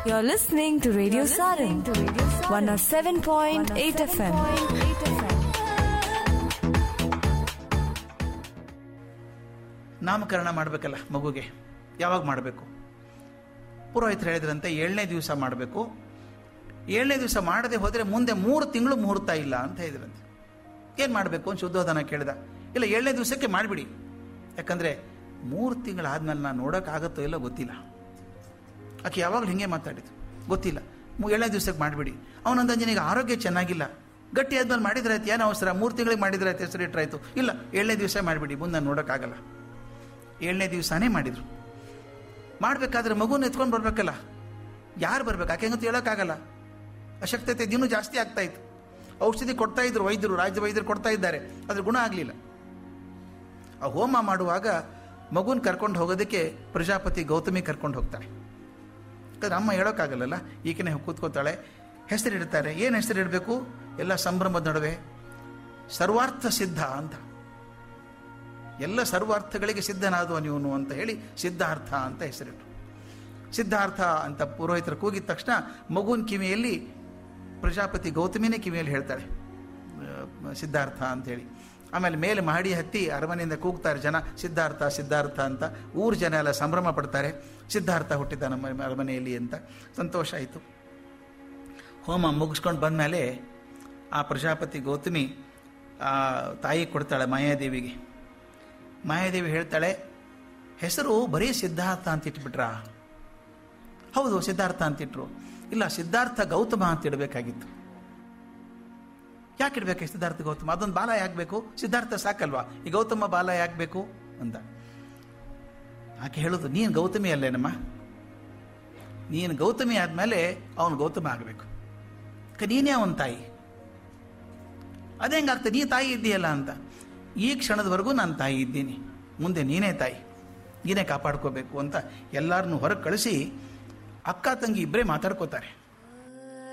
You're listening to Radio Sarin, 107.8 FM. ನಾಮಕರಣ ಮಾಡಬೇಕಲ್ಲ ಮಗುಗೆ ಯಾವಾಗ ಮಾಡಬೇಕು ಪುರೋಹಿತರು ಹೇಳಿದ್ರಂತೆ ಏಳನೇ ದಿವಸ ಮಾಡಬೇಕು ಏಳನೇ ದಿವಸ ಮಾಡದೆ ಹೋದರೆ ಮುಂದೆ ಮೂರು ತಿಂಗಳು ಮುಹೂರ್ತ ಇಲ್ಲ ಅಂತ ಹೇಳಿದ್ರಂತೆ ಏನು ಮಾಡಬೇಕು ಅಂತ ಶುದ್ಧೋಧನ ಕೇಳಿದ ಇಲ್ಲ ಏಳನೇ ದಿವಸಕ್ಕೆ ಮಾಡಿಬಿಡಿ ಯಾಕಂದರೆ ಮೂರು ತಿಂಗಳಾದ್ಮೇಲೆ ನಾನು ನೋಡೋಕ್ಕಾಗತ್ತೋ ಇಲ್ಲ ಗೊತ್ತಿಲ್ಲ ಆಕೆ ಯಾವಾಗಲೂ ಹಿಂಗೆ ಮಾತಾಡಿದ್ದು ಗೊತ್ತಿಲ್ಲ ಮೂ- ಏಳನೇ ದಿವಸಕ್ಕೆ ಮಾಡಿಬಿಡಿ ಅವನಂದ ನಿನಗೆ ಆರೋಗ್ಯ ಚೆನ್ನಾಗಿಲ್ಲ ಗಟ್ಟಿ ಆದ್ಮೇಲೆ ಮಾಡಿದ್ರೆ ಆಯ್ತು ಏನು ಅವಸರ ಮೂರು ತಿಂಗಳಿಗೆ ಮಾಡಿದ್ರೆ ಆಯ್ತು ಹೆಸರು ಇಟ್ಟರಾಯ್ತು ಇಲ್ಲ ಏಳನೇ ದಿವಸ ಮಾಡಿಬಿಡಿ ಮುಂದೆ ನಾನು ನೋಡೋಕ್ಕಾಗಲ್ಲ ಏಳನೇ ದಿವಸನೇ ಮಾಡಿದರು ಮಾಡಬೇಕಾದ್ರೆ ಮಗುನ ಎತ್ಕೊಂಡು ಬರ್ಬೇಕಲ್ಲ ಯಾರು ಬರ್ಬೇಕು ಆಕೆ ಹಂಗಂತೂ ಹೇಳೋಕ್ಕಾಗಲ್ಲ ಅಶಕ್ತತೆ ದಿನೂ ಜಾಸ್ತಿ ಆಗ್ತಾ ಇತ್ತು ಔಷಧಿ ಕೊಡ್ತಾ ಇದ್ರು ವೈದ್ಯರು ರಾಜ್ಯ ವೈದ್ಯರು ಕೊಡ್ತಾ ಇದ್ದಾರೆ ಅದ್ರ ಗುಣ ಆಗಲಿಲ್ಲ ಆ ಹೋಮ ಮಾಡುವಾಗ ಮಗುನ ಕರ್ಕೊಂಡು ಹೋಗೋದಕ್ಕೆ ಪ್ರಜಾಪತಿ ಗೌತಮಿ ಕರ್ಕೊಂಡು ಹೋಗ್ತಾಳೆ ಯಾಕಂದ್ರೆ ಅಮ್ಮ ಹೇಳೋಕ್ಕಾಗಲ್ಲಲ್ಲ ಈಕೆನೇ ಕೂತ್ಕೋತಾಳೆ ಹೆಸರಿಡ್ತಾರೆ ಏನು ಹೆಸರಿಡಬೇಕು ಎಲ್ಲ ಸಂಭ್ರಮದ ನಡುವೆ ಸರ್ವಾರ್ಥ ಸಿದ್ಧ ಅಂತ ಎಲ್ಲ ಸರ್ವಾರ್ಥಗಳಿಗೆ ಸಿದ್ಧನಾದವ ನೀವನು ಅಂತ ಹೇಳಿ ಸಿದ್ಧಾರ್ಥ ಅಂತ ಹೆಸರಿಟ್ಟು ಸಿದ್ಧಾರ್ಥ ಅಂತ ಪುರೋಹಿತರು ಕೂಗಿದ ತಕ್ಷಣ ಮಗುವಿನ ಕಿವಿಯಲ್ಲಿ ಪ್ರಜಾಪತಿ ಗೌತಮಿನೇ ಕಿವಿಯಲ್ಲಿ ಹೇಳ್ತಾಳೆ ಆ, ಸಿದ್ಧಾರ್ಥ ಅಂತೇಳಿ ಆಮೇಲೆ ಮೇಲೆ ಮಹಡಿ ಹತ್ತಿ ಅರಮನೆಯಿಂದ ಕೂಗ್ತಾರೆ ಜನ ಸಿದ್ಧಾರ್ಥ ಸಿದ್ಧಾರ್ಥ ಅಂತ ಊರು ಜನ ಎಲ್ಲ ಸಂಭ್ರಮ ಪಡ್ತಾರೆ ಸಿದ್ಧಾರ್ಥ ಹುಟ್ಟಿದ ನಮ್ಮ ಅರಮನೆಯಲ್ಲಿ ಅಂತ ಸಂತೋಷ ಆಯಿತು ಹೋಮ ಮುಗಿಸ್ಕೊಂಡು ಬಂದಮೇಲೆ ಆ ಪ್ರಜಾಪತಿ ಗೌತಮಿ ಆ ತಾಯಿ ಕೊಡ್ತಾಳೆ ಮಾಯಾದೇವಿಗೆ ಮಾಯಾದೇವಿ ಹೇಳ್ತಾಳೆ ಹೆಸರು ಬರೀ ಸಿದ್ಧಾರ್ಥ ಅಂತ ಇಟ್ಬಿಟ್ರಾ ಹೌದು ಸಿದ್ಧಾರ್ಥ ಅಂತಿಟ್ರು ಇಲ್ಲ ಸಿದ್ಧಾರ್ಥ ಗೌತಮ ಅಂತ ಇಡಬೇಕಾಗಿತ್ತು ಯಾಕೆ ಇಡಬೇಕು ಸಿದ್ಧಾರ್ಥ ಗೌತಮ ಅದೊಂದು ಬಾಲ ಯಾಕಬೇಕು ಸಿದ್ಧಾರ್ಥ ಸಾಕಲ್ವಾ ಈ ಗೌತಮ ಬಾಲ ಯಾಕಬೇಕು ಅಂತ ಆಕೆ ಹೇಳೋದು ನೀನು ಗೌತಮಿ ಅಲ್ಲೇನಮ್ಮ ನೀನು ಗೌತಮಿ ಆದಮೇಲೆ ಅವನು ಗೌತಮ ಆಗಬೇಕು ನೀನೇ ಅವನ ತಾಯಿ ಅದೇ ಹೆಂಗಾಗ್ತದೆ ನೀ ತಾಯಿ ಇದ್ದೀಯಲ್ಲ ಅಂತ ಈ ಕ್ಷಣದವರೆಗೂ ನಾನು ತಾಯಿ ಇದ್ದೀನಿ ಮುಂದೆ ನೀನೇ ತಾಯಿ ನೀನೇ ಕಾಪಾಡ್ಕೋಬೇಕು ಅಂತ ಎಲ್ಲರನ್ನೂ ಹೊರಗೆ ಕಳಿಸಿ ಅಕ್ಕ ತಂಗಿ ಇಬ್ಬರೇ ಮಾತಾಡ್ಕೋತಾರೆ